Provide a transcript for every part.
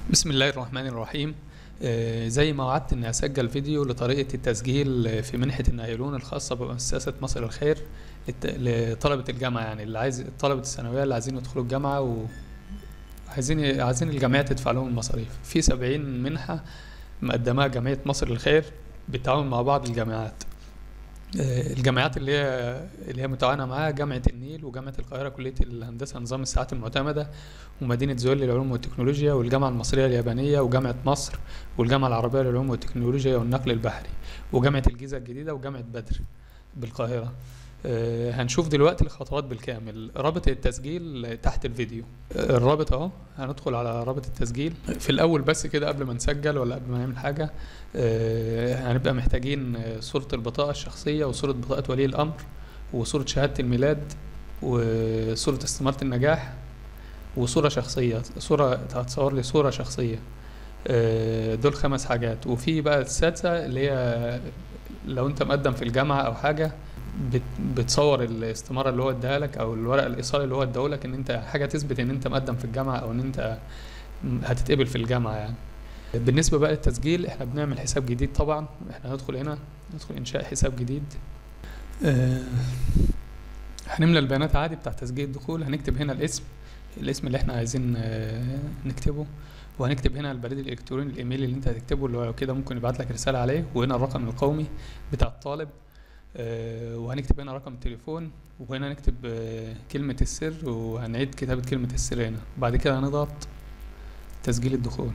بسم الله الرحمن الرحيم آه، زي ما وعدت اني اسجل فيديو لطريقه التسجيل في منحه النايلون الخاصه بمؤسسه مصر الخير للت- لطلبه الجامعه يعني اللي عايز طلبه الثانويه اللي عايزين يدخلوا الجامعه وعايزين عايزين الجامعه تدفع لهم المصاريف في 70 منحه مقدماها جمعيه مصر الخير بالتعاون مع بعض الجامعات آه، الجامعات اللي هي اللي هي متعاونة معاها جامعة النيل وجامعة القاهرة كلية الهندسة نظام الساعات المعتمدة ومدينة زويل للعلوم والتكنولوجيا والجامعة المصرية اليابانية وجامعة مصر والجامعة العربية للعلوم والتكنولوجيا والنقل البحري وجامعة الجيزة الجديدة وجامعة بدر بالقاهرة آه، هنشوف دلوقتي الخطوات بالكامل رابط التسجيل تحت الفيديو آه، الرابط اهو هندخل على رابط التسجيل في الاول بس كده قبل ما نسجل ولا قبل ما نعمل حاجه آه، هنبقى محتاجين آه، صوره البطاقه الشخصيه وصوره بطاقه ولي الامر وصوره شهاده الميلاد وصوره استماره النجاح وصوره شخصيه صوره هتصور لي صوره شخصيه آه، دول خمس حاجات وفي بقى السادسه اللي هي لو انت مقدم في الجامعه او حاجه بت- بتصور الاستماره اللي هو اداها لك او الورق الايصالي اللي هو اداه لك ان انت حاجه تثبت ان انت مقدم في الجامعه او ان انت م- هتتقبل في الجامعه يعني بالنسبه بقى للتسجيل احنا بنعمل حساب جديد طبعا احنا هندخل هنا ندخل انشاء حساب جديد آه، هنملى البيانات عادي بتاع تسجيل الدخول هنكتب هنا الاسم الاسم اللي احنا عايزين آه، نكتبه وهنكتب هنا البريد الالكتروني الايميل اللي انت هتكتبه اللي هو كده ممكن يبعت لك رساله عليه وهنا الرقم القومي بتاع الطالب آه، وهنكتب هنا رقم التليفون وهنا نكتب آه، كلمة السر وهنعيد كتابة كلمة السر هنا بعد كده هنضغط تسجيل الدخول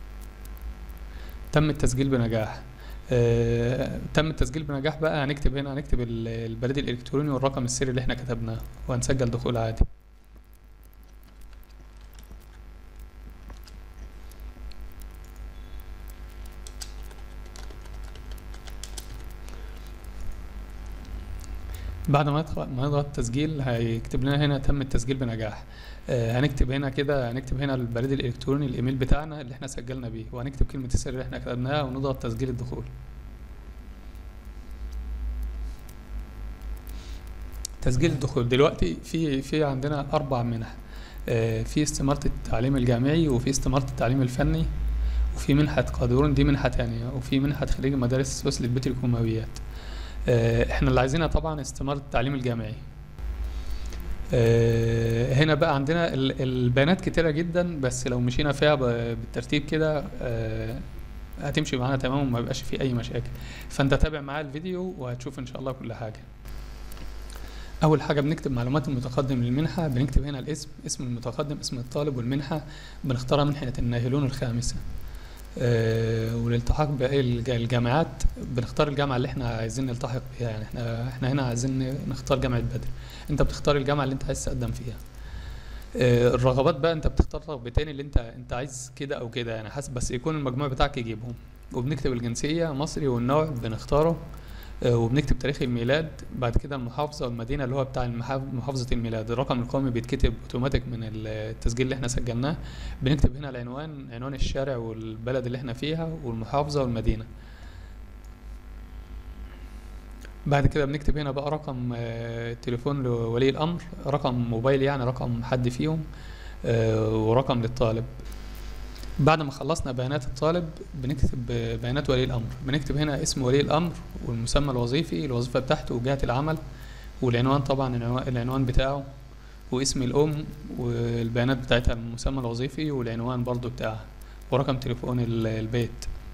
تم التسجيل بنجاح آه، تم التسجيل بنجاح بقى هنكتب هنا هنكتب ال- البريد الإلكتروني والرقم السري اللي احنا كتبناه وهنسجل دخول عادي بعد ما يدخل ما يضغط تسجيل هيكتب لنا هنا تم التسجيل بنجاح آه هنكتب هنا كده هنكتب هنا البريد الالكتروني الايميل بتاعنا اللي احنا سجلنا بيه وهنكتب كلمة السر اللي احنا كتبناها ونضغط تسجيل الدخول تسجيل الدخول دلوقتي في في عندنا اربع منح آه في استمارة التعليم الجامعي وفي استمارة التعليم الفني وفي منحة قادرون دي منحة تانية وفي منحة خريج مدارس وصلة البتروكيماويات آه، احنا اللي عايزينها طبعا استمارة التعليم الجامعي آه، هنا بقى عندنا ال- البيانات كتيرة جدا بس لو مشينا فيها ب- بالترتيب كده آه، هتمشي معانا تمام وما يبقاش فيه اي مشاكل فانت تابع معايا الفيديو وهتشوف ان شاء الله كل حاجة اول حاجة بنكتب معلومات المتقدم للمنحة بنكتب هنا الاسم اسم المتقدم اسم الطالب والمنحة بنختارها منحة الناهلون الخامسة آه، والالتحاق باقي الج- الجامعات بنختار الجامعه اللي احنا عايزين نلتحق بيها يعني احنا احنا هنا عايزين نختار جامعه بدر انت بتختار الجامعه اللي انت عايز تقدم فيها آه، الرغبات بقى انت بتختار رغبتين اللي انت انت عايز كده او كده يعني حسب بس يكون المجموع بتاعك يجيبهم وبنكتب الجنسيه مصري والنوع بنختاره آه، وبنكتب تاريخ الميلاد بعد كده المحافظه والمدينه اللي هو بتاع المحاف- محافظه الميلاد الرقم القومي بيتكتب اوتوماتيك من التسجيل اللي احنا سجلناه بنكتب هنا العنوان عنوان الشارع والبلد اللي احنا فيها والمحافظة والمدينة بعد كده بنكتب هنا بقى رقم آه، تليفون لولي الأمر رقم موبايل يعني رقم حد فيهم آه، ورقم للطالب بعد ما خلصنا بيانات الطالب بنكتب آه، بيانات ولي الأمر بنكتب هنا اسم ولي الأمر والمسمى الوظيفي الوظيفة بتاعته وجهة العمل والعنوان طبعا العنوان- العنوان بتاعه واسم الأم والبيانات بتاعتها المسمى الوظيفي والعنوان برضو بتاعها ورقم تليفون ال- البيت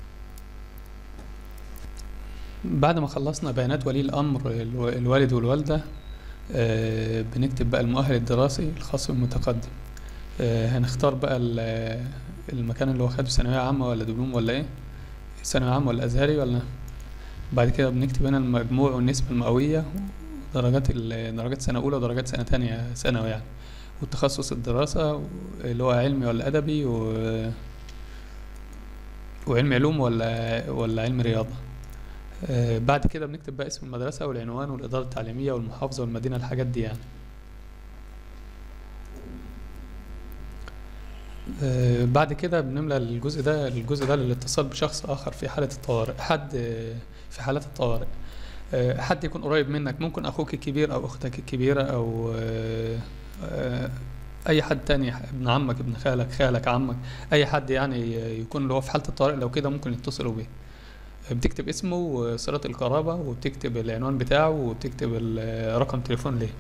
بعد ما خلصنا بيانات ولي الأمر الو- الوالد والوالدة آه، بنكتب بقى المؤهل الدراسي الخاص بالمتقدم آه، هنختار بقى ال- المكان اللي هو خده ثانوية عامة ولا دبلوم ولا ايه ثانوية عامة ولا أزهري ولا بعد كده بنكتب هنا المجموع والنسبة المئوية درجات ال- درجات سنة أولى ودرجات سنة تانية ثانوي يعني والتخصص الدراسة اللي هو علمي ولا أدبي و... وعلم علوم ولا ولا علم رياضة آه، بعد كده بنكتب بقى اسم المدرسة والعنوان والإدارة التعليمية والمحافظة والمدينة الحاجات دي يعني آه، بعد كده بنملى الجزء ده الجزء ده للاتصال بشخص آخر في حالة الطوارئ حد آه، في حالات الطوارئ آه، حد يكون قريب منك ممكن أخوك الكبير أو أختك الكبيرة أو آه، آه، اي حد تاني ابن عمك ابن خالك خالك عمك اي حد يعني يكون اللي هو في حاله الطوارئ لو كده ممكن يتصلوا بيه بتكتب اسمه وصلة القرابة وبتكتب العنوان بتاعه وبتكتب ال- رقم تليفون ليه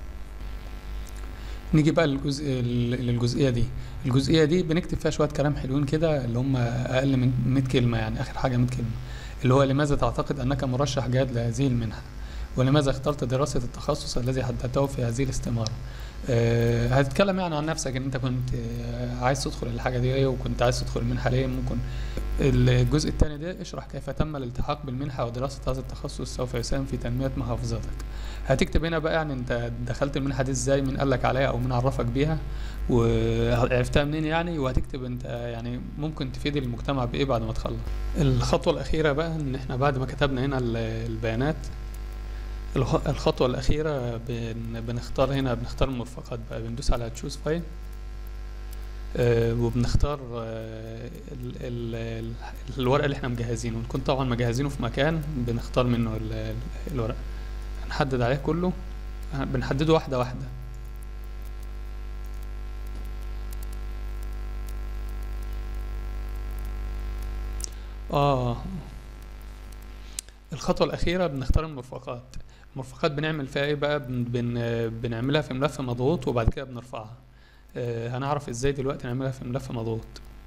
نيجي بقى للجزء للجزئية دي الجزئية دي بنكتب فيها شوية كلام حلوين كده اللي هم أقل من 100 كلمة يعني آخر حاجة 100 كلمة اللي هو لماذا تعتقد أنك مرشح جاد لهذه المنحة ولماذا اخترت دراسة التخصص الذي حددته في هذه الاستمارة آه، هتتكلم يعني عن نفسك ان انت كنت آه، عايز تدخل الحاجة دي ايه وكنت عايز تدخل المنحة ليه ممكن الجزء الثاني ده اشرح كيف تم الالتحاق بالمنحة ودراسة هذا التخصص سوف يساهم في تنمية محافظتك هتكتب هنا بقى يعني انت دخلت المنحة دي ازاي مين قالك عليها او مين عرفك بيها وعرفتها منين يعني وهتكتب انت يعني ممكن تفيد المجتمع بايه بعد ما تخلص الخطوة الأخيرة بقى ان احنا بعد ما كتبنا هنا ال- البيانات الخ- الخطوة الأخيرة بن بنختار هنا بنختار المرفقات بقى بندوس على تشوز فايل آه، وبنختار آه، ال- ال- ال- الورق اللي احنا مجهزينه ونكون طبعا مجهزينه في مكان بنختار منه ال- ال- الورق هنحدد عليه كله ه- بنحدده واحدة واحدة اه الخطوة الأخيرة بنختار المرفقات المرفقات بنعمل فيها ايه بقى بن بن بنعملها في ملف مضغوط وبعد كده بنرفعها آه هنعرف ازاي دلوقتي نعملها في ملف مضغوط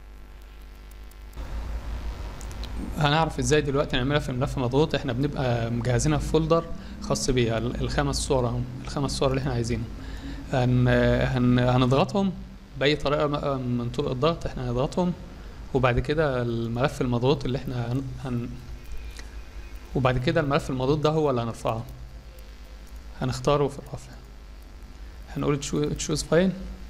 هنعرف ازاي دلوقتي نعملها في ملف مضغوط احنا بنبقى مجهزينها في فولدر خاص بيها ال- الخمس صور اهم الخمس صور اللي احنا عايزينهم هن هن هنضغطهم بأي طريقة بقى من طرق الضغط احنا هنضغطهم وبعد كده الملف المضغوط اللي احنا هن, هن وبعد كده الملف المضغوط ده هو اللي هنرفعه هنختاره في الرفع هنقول تشوز فايل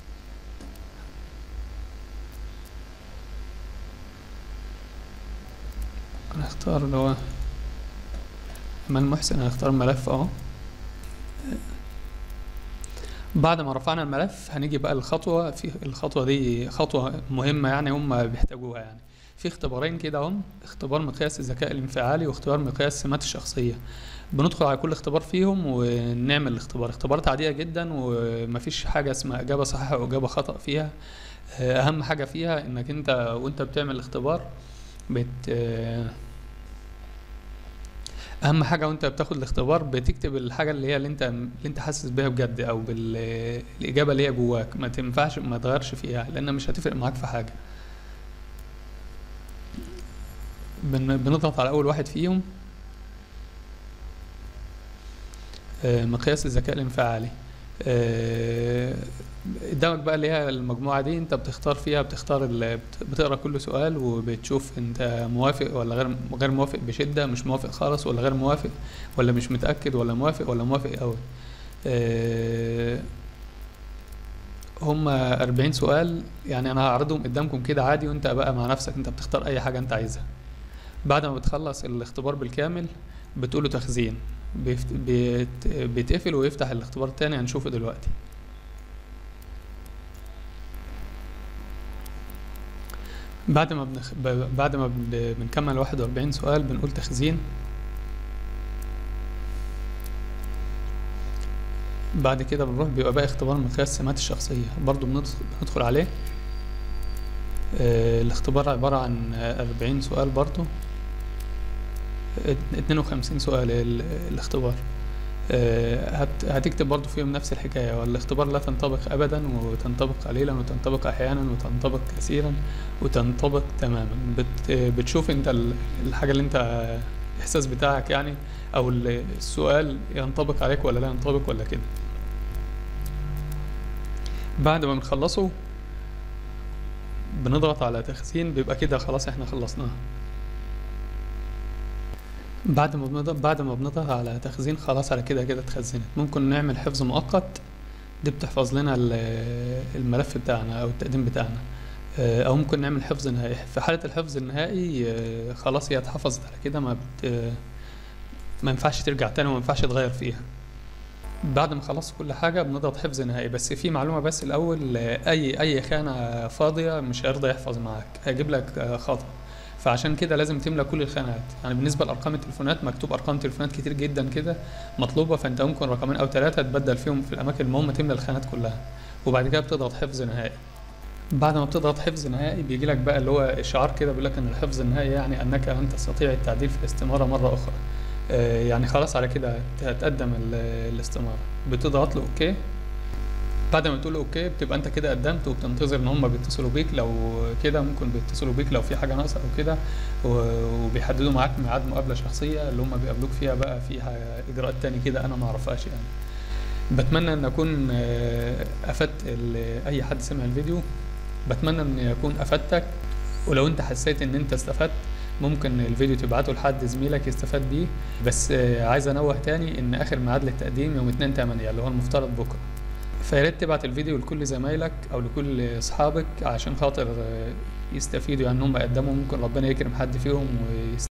هنختار اللي هو امان محسن هنختار الملف اهو بعد ما رفعنا الملف هنيجي بقى الخطوة في الخطوة دي خطوة مهمة يعني هم بيحتاجوها يعني في اختبارين كده هم اختبار مقياس الذكاء الانفعالي واختبار مقياس سمات الشخصية بندخل على كل اختبار فيهم ونعمل الاختبار اختبارات عادية جدا ومفيش حاجة اسمها إجابة صحيحة أو إجابة خطأ فيها آه، أهم حاجة فيها إنك أنت وأنت بتعمل الاختبار بت آه، اهم حاجه وانت بتاخد الاختبار بتكتب الحاجه اللي هي اللي انت اللي انت حاسس بيها بجد او بالاجابه اللي هي جواك ما تنفعش ما تغيرش فيها لان مش هتفرق معاك في حاجه بن- بنضغط على اول واحد فيهم آه، مقياس الذكاء الانفعالي آه، قدامك بقى اللي هي المجموعة دي انت بتختار فيها بتختار ال- بت- بتقرا كل سؤال وبتشوف انت موافق ولا غير غير موافق بشدة مش موافق خالص ولا غير موافق ولا مش متأكد ولا موافق ولا موافق قوي آه، هم 40 سؤال يعني انا هعرضهم قدامكم كده عادي وانت بقى مع نفسك انت بتختار اي حاجة انت عايزها بعد ما بتخلص الاختبار بالكامل بتقوله تخزين بيفت... بيت... بيتقفل ويفتح الاختبار التاني هنشوفه دلوقتي بعد ما بنخ... ب- بعد ما بن- بنكمل 41 سؤال بنقول تخزين بعد كده بنروح بيبقى بقى اختبار مقياس سمات الشخصية برضو بندخل, بندخل عليه آه الاختبار عبارة عن آه، 40 سؤال برضو ات- 52 سؤال ال- الاختبار آه، هت- هتكتب برضو فيهم نفس الحكاية والاختبار لا تنطبق أبدا وتنطبق قليلا وتنطبق أحيانا وتنطبق كثيرا وتنطبق تماما بت بتشوف انت ال- الحاجة اللي انت الإحساس بتاعك يعني أو ال- السؤال ينطبق عليك ولا لا ينطبق ولا كده بعد ما بنخلصه بنضغط على تخزين بيبقى كده خلاص احنا خلصناها بعد ما بنضغط بعد ما بنضغط على تخزين خلاص على كده كده اتخزنت ممكن نعمل حفظ مؤقت دي بتحفظ لنا ال- الملف بتاعنا او التقديم بتاعنا آه، او ممكن نعمل حفظ نهائي في حالة الحفظ النهائي آه، خلاص هي اتحفظت على كده ما بت... آه، ما ينفعش ترجع تاني وما ينفعش تغير فيها بعد ما خلصت كل حاجة بنضغط حفظ نهائي بس في معلومة بس الأول آه، أي أي خانة فاضية مش هيرضى يحفظ معاك هيجيب لك آه، خطأ فعشان كده لازم تملى كل الخانات يعني بالنسبة لأرقام التليفونات مكتوب أرقام تليفونات كتير جدا كده مطلوبة فأنت ممكن رقمين أو ثلاثة تبدل فيهم في الأماكن المهمة تملى الخانات كلها وبعد كده بتضغط حفظ نهائي بعد ما بتضغط حفظ نهائي بيجي لك بقى اللي هو اشعار كده بيقول لك ان الحفظ النهائي يعني انك لن تستطيع التعديل في الاستماره مره اخرى آه، يعني خلاص على كده هتقدم ال- الاستماره بتضغط له اوكي بعد ما تقول اوكي بتبقى انت كده قدمت وبتنتظر ان هم بيتصلوا بيك لو كده ممكن بيتصلوا بيك لو في حاجه ناقصه او كده و- وبيحددوا معاك ميعاد مقابله شخصيه اللي هم بيقابلوك فيها بقى فيها اجراءات تاني كده انا ما اعرفهاش يعني بتمنى ان اكون آه، افدت ال- اي حد سمع الفيديو بتمنى ان يكون افدتك ولو انت حسيت ان انت استفدت ممكن الفيديو تبعته لحد زميلك يستفاد بيه بس آه، عايز انوه تاني ان اخر ميعاد للتقديم يوم 2 8 اللي هو المفترض بكره فيا ريت تبعت الفيديو لكل زمايلك او لكل اصحابك عشان خاطر آه، يستفيدوا يعني ان هم يقدموا ممكن ربنا يكرم حد فيهم ويست